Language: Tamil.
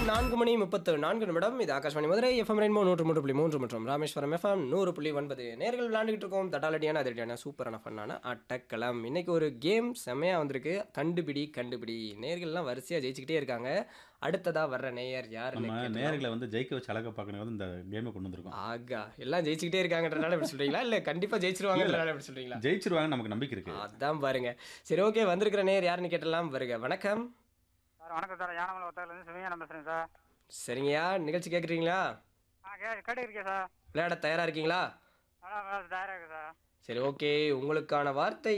நான்கு மணி முப்பத்து நான்கு நிமிடம் இது ஆகாஷ்வாணி மதுரை எஃப்எம் ரெயின்போ நூற்று மூன்று புள்ளி மூன்று மற்றும் ராமேஸ்வரம் எஃப்எம் நூறு புள்ளி ஒன்பது நேர்கள் விளையாண்டுகிட்டு இருக்கோம் தட்டாலடியான அதிரடியான சூப்பரான ஃபன்னான அட்டக்களம் இன்னைக்கு ஒரு கேம் செம்மையாக வந்திருக்கு கண்டுபிடி கண்டுபிடி நேர்கள்லாம் வரிசையாக ஜெயிச்சுக்கிட்டே இருக்காங்க அடுத்ததா வர்ற நேயர் யார் நம்ம நேர்களை வந்து ஜெயிக்க வச்சு அழகா பார்க்கணும் வந்து இந்த கேமை கொண்டு வந்திருக்கோம் ஆகா எல்லாம் ஜெயிச்சுக்கிட்டே இருக்காங்கன்றனால இப்படி சொல்றீங்களா இல்ல கண்டிப்பா ஜெயிச்சிருவாங்கன்றனால இப்படி சொல்றீங்களா ஜெயிச்சிருவாங்க நமக்கு நம்பிக்கை இருக்கு அதான் பாருங்க சரி ஓகே வந்திருக்கிற நேயர் யாருன்னு கேட்டலாம் வருக வணக்கம் சார் வணக்கம் சார் யானமலை ஒத்தாலேருந்து சிவஞானம் பேசுகிறேன் சார் சரிங்கய்யா நிகழ்ச்சி கேட்குறீங்களா ஆ கே கேட்டுருக்கேன் சார் விளையாட தயாரா இருக்கீங்களா அதான் தயாராக இருக்கு சார் சரி ஓகே உங்களுக்கான வார்த்தை